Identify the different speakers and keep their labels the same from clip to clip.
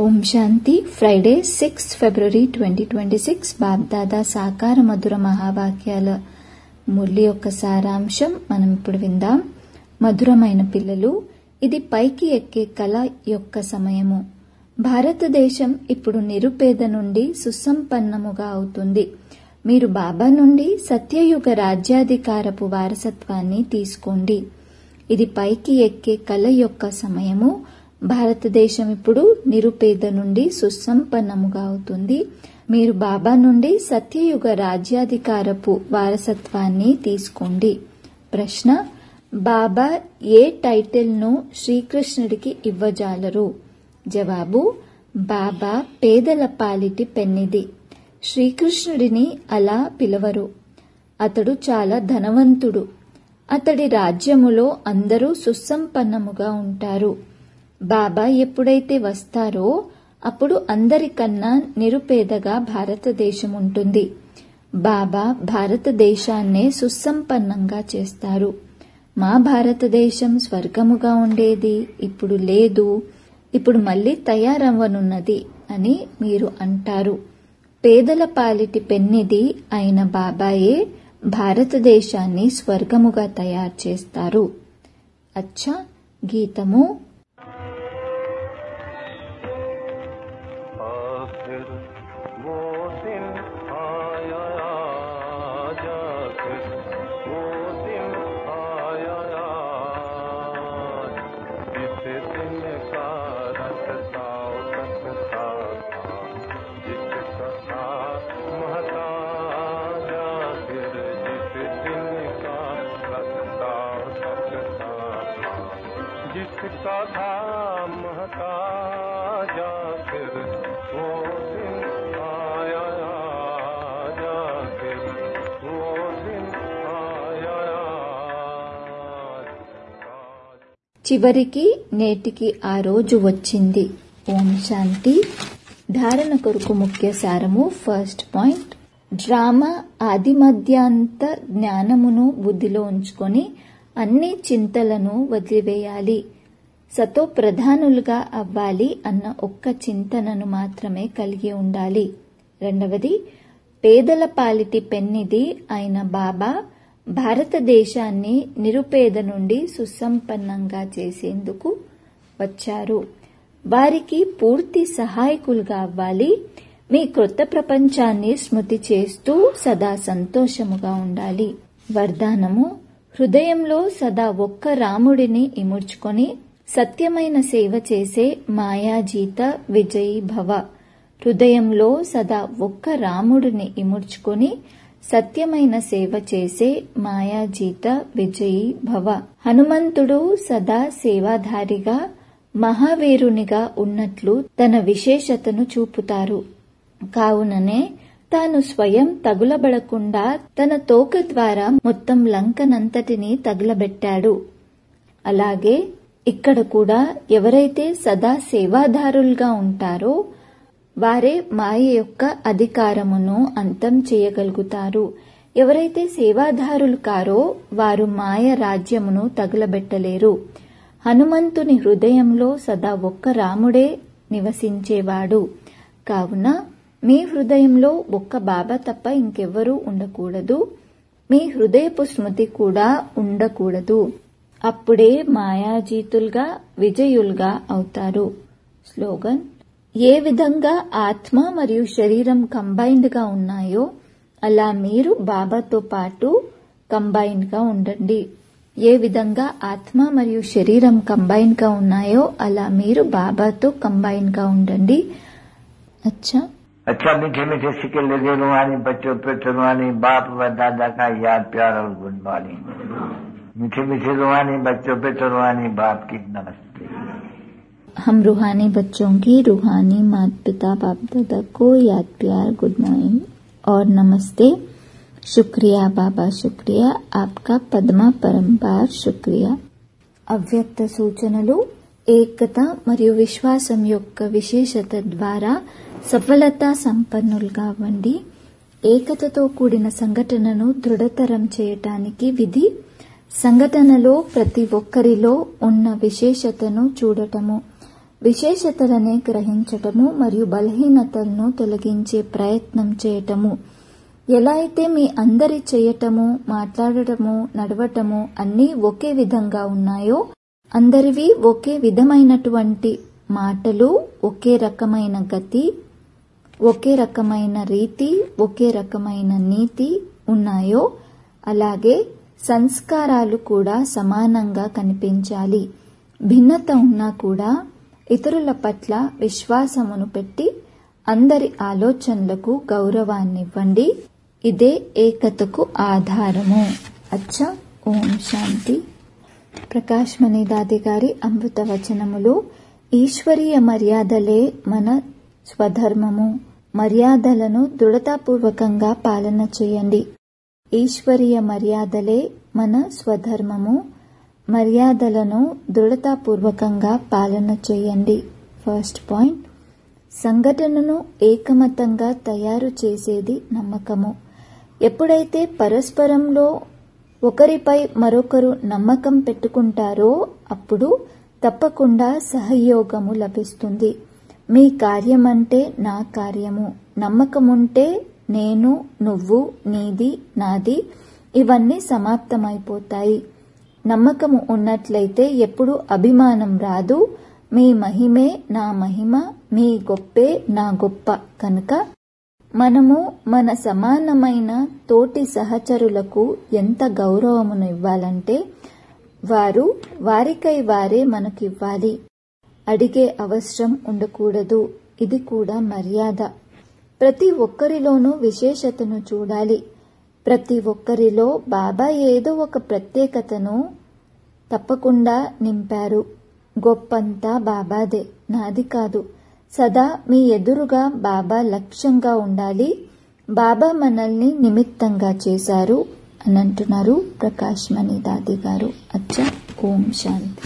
Speaker 1: ఓం Shanti Friday six February twenty twenty six Bapdada సాకార మధుర మహావాక్యాల మురళి యొక్క సారాంశం మనం ఇప్పుడు విందాం మధురమైన పిల్లలు ఇది పైకి ఎక్కే కళ యొక్క సమయము భారతదేశం ఇప్పుడు నిరుపేద నుండి సుసంపన్నముగా అవుతుంది మీరు బాబా నుండి సత్యయుగ రాజ్యాధికారపు వారసత్వాన్ని తీసుకోండి ఇది పైకి ఎక్కే కళ యొక్క సమయము భారతదేశం ఇప్పుడు నిరుపేద నుండి సుసంపన్నముగా అవుతుంది మీరు బాబా నుండి సత్యయుగ రాజ్యాధికారపు వారసత్వాన్ని తీసుకోండి ప్రశ్న బాబా ఏ టైటిల్ను శ్రీకృష్ణుడికి ఇవ్వజాలరు జవాబు బాబా పేదల పాలిటి పెన్నిది శ్రీకృష్ణుడిని అలా పిలవరు అతడు చాలా ధనవంతుడు అతడి రాజ్యములో అందరూ సుసంపన్నముగా ఉంటారు బాబా ఎప్పుడైతే వస్తారో అప్పుడు అందరికన్నా నిరుపేదగా భారతదేశం ఉంటుంది బాబా భారతదేశాన్నే సుసంపన్నంగా చేస్తారు మా భారతదేశం స్వర్గముగా ఉండేది ఇప్పుడు లేదు ఇప్పుడు మళ్ళీ తయారవ్వనున్నది అని మీరు అంటారు పేదల పాలిటి పెన్నిది అయిన బాబాయే భారతదేశాన్ని స్వర్గముగా తయారు చేస్తారు అచ్చా గీతము
Speaker 2: आखिर वो दिन आया आजा फिर वो दिन आया आज जिस दिन का रखताओ सकता था जिसका था महताजा फिर जिस दिन का रखताओ सकता था जिसका था महताजा फिर वो दिन आया आजा फिर वो दिन आया आज
Speaker 1: చివరికి నేటికి ఆ రోజు వచ్చింది ఓం శాంతి ధారణ కొరకు ముఖ్య సారము ఫస్ట్ పాయింట్ డ్రామా ఆది మధ్యాంత జ్ఞానమును బుద్ధిలో ఉంచుకొని అన్ని చింతలను వదిలివేయాలి సతో ప్రధానులుగా అవ్వాలి అన్న ఒక్క చింతనను మాత్రమే కలిగి ఉండాలి రెండవది పేదల పాలిటి పెన్నిది అయిన బాబా భారతదేశాన్ని నిరుపేద నుండి సుసంపన్నంగా చేసేందుకు వచ్చారు వారికి పూర్తి సహాయకులుగా అవ్వాలి మీ క్రొత్త ప్రపంచాన్ని స్మృతి చేస్తూ సదా సంతోషముగా ఉండాలి వరదానము హృదయంలో సదా ఒక్క రాముడిని ఇముడ్చుకొని సత్యమైన సేవ చేసే మాయాజీత విజయీ భవ హృదయంలో సదా ఒక్క రాముడిని ఇముడ్చుకొని సత్యమైన సేవ చేసే మాయాజీత విజయీ భవ హనుమంతుడు సదా సేవాధారిగా మహావీరునిగా ఉన్నట్లు తన విశేషతను చూపుతారు కావుననే తాను స్వయం తగులబడకుండా తన తోక ద్వారా మొత్తం లంకనంతటినీ తగులబెట్టాడు అలాగే ఇక్కడ కూడా ఎవరైతే సదా సేవాదారులుగా ఉంటారో వారే మాయ యొక్క అధికారమును అంతం చేయగలుగుతారు ఎవరైతే సేవాదారులు కారో వారు మాయ రాజ్యమును తగులబెట్టలేరు హనుమంతుని హృదయంలో సదా ఒక్క రాముడే నివసించేవాడు కావున మీ హృదయంలో ఒక్క బాబా తప్ప ఇంకెవ్వరూ ఉండకూడదు మీ హృదయపు స్మృతి కూడా ఉండకూడదు అప్పుడే మాయాజీతులుగా విజయులుగా అవుతారు స్లోగన్ ఏ విధంగా ఆత్మ మరియు శరీరం కంబైన్డ్ గా ఉన్నాయో అలా మీరు బాబాతో పాటు కంబైన్డ్ గా ఉండండి ఏ విధంగా ఆత్మ మరియు శరీరం కంబైన్ గా ఉన్నాయో అలా మీరు బాబాతో కంబైన్ గా ఉండండి అచ్చా
Speaker 3: अच्छा मीठे मीठे सिक्के लगे रुहानी बच्चों पे रुहानी बाप व दादा का याद प्यार और गुड मॉर्निंग मीठे मीठे रुहानी बच्चों पे रुहानी बाप की नमस्ते
Speaker 1: हम रूहानी बच्चों की रूहानी माता पिता बाप दादा को याद प्यार गुड मॉर्निंग और नमस्ते शुक्रिया बाबा शुक्रिया आपका पद्मा परम्पार शुक्रिया అవ్యక్త సూచనలు ఏకత మరియు విశ్వాసం యొక్క విశేషత ద్వారా సఫలత సంపన్నులుగా అవ్వండి ఏకతతో కూడిన సంఘటనను దృఢతరం చేయటానికి విధి సంఘటనలో ప్రతి ఒక్కరిలో ఉన్న విశేషతను చూడటము విశేషతలనే గ్రహించటము మరియు బలహీనతలను తొలగించే ప్రయత్నం చేయటము ఎలా అయితే మీ అందరి చేయటము మాట్లాడటము నడవటము అన్నీ ఒకే విధంగా ఉన్నాయో అందరివి ఒకే విధమైనటువంటి మాటలు ఒకే రకమైన గతి ఒకే రకమైన రీతి ఒకే రకమైన నీతి ఉన్నాయో అలాగే సంస్కారాలు కూడా సమానంగా కనిపించాలి భిన్నత ఉన్నా కూడా ఇతరుల పట్ల విశ్వాసమును పెట్టి అందరి ఆలోచనలకు గౌరవాన్నివ్వండి ఇదే ఏకతకు ఆధారము అచ్చ ఓం శాంతి ప్రకాష్ మణిదాది గారి అమృత వచనములు ఈశ్వరీయ మర్యాదలే మన స్వధర్మము మర్యాదలను దృఢతాపూర్వకంగా పాలన చేయండి ఈశ్వరీయ మర్యాదలే మన స్వధర్మము మర్యాదలను దృఢతాపూర్వకంగా పాలన చేయండి ఫస్ట్ పాయింట్ సంఘటనను ఏకమతంగా తయారు చేసేది నమ్మకము ఎప్పుడైతే పరస్పరంలో ఒకరిపై మరొకరు నమ్మకం పెట్టుకుంటారో అప్పుడు తప్పకుండా సహయోగము లభిస్తుంది మీ కార్యమంటే నా కార్యము నమ్మకముంటే నేను నువ్వు నీది నాది ఇవన్నీ సమాప్తమైపోతాయి నమ్మకము ఉన్నట్లయితే ఎప్పుడు అభిమానం రాదు మీ మహిమే నా మహిమ మీ గొప్పే నా గొప్ప కనుక మనము మన సమానమైన తోటి సహచరులకు ఎంత గౌరవమును ఇవ్వాలంటే వారు వారికై వారే మనకివ్వాలి అడిగే అవసరం ఉండకూడదు ఇది కూడా మర్యాద ప్రతి ఒక్కరిలోనూ విశేషతను చూడాలి ప్రతి ఒక్కరిలో బాబా ఏదో ఒక ప్రత్యేకతను తప్పకుండా నింపారు గొప్పంతా బాబాదే నాది కాదు సదా మీ ఎదురుగా బాబా లక్ష్యంగా ఉండాలి బాబా మనల్ని నిమిత్తంగా చేశారు అని అంటున్నారు ప్రకాష్ మణి దాది గారు అచ్చ ఓం శాంతి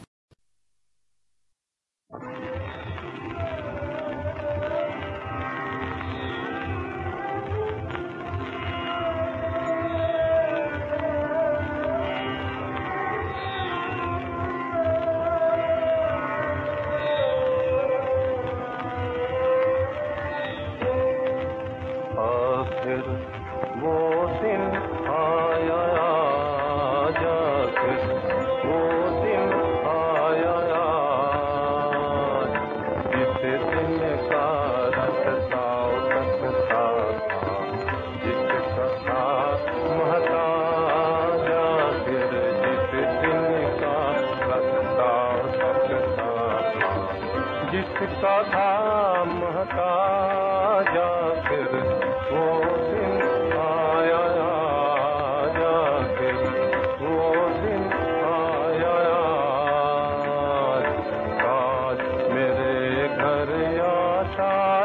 Speaker 2: आखिर वो दिन आया आजा फिर वो दिन आया आज जिस दिन का रखता सकता था जिसका था महता जा फिर जिस दिन का रखता सकता था जिसका था महता जा फिर वो दिन आया जा फिर वो दिन आया आज मेरे घर या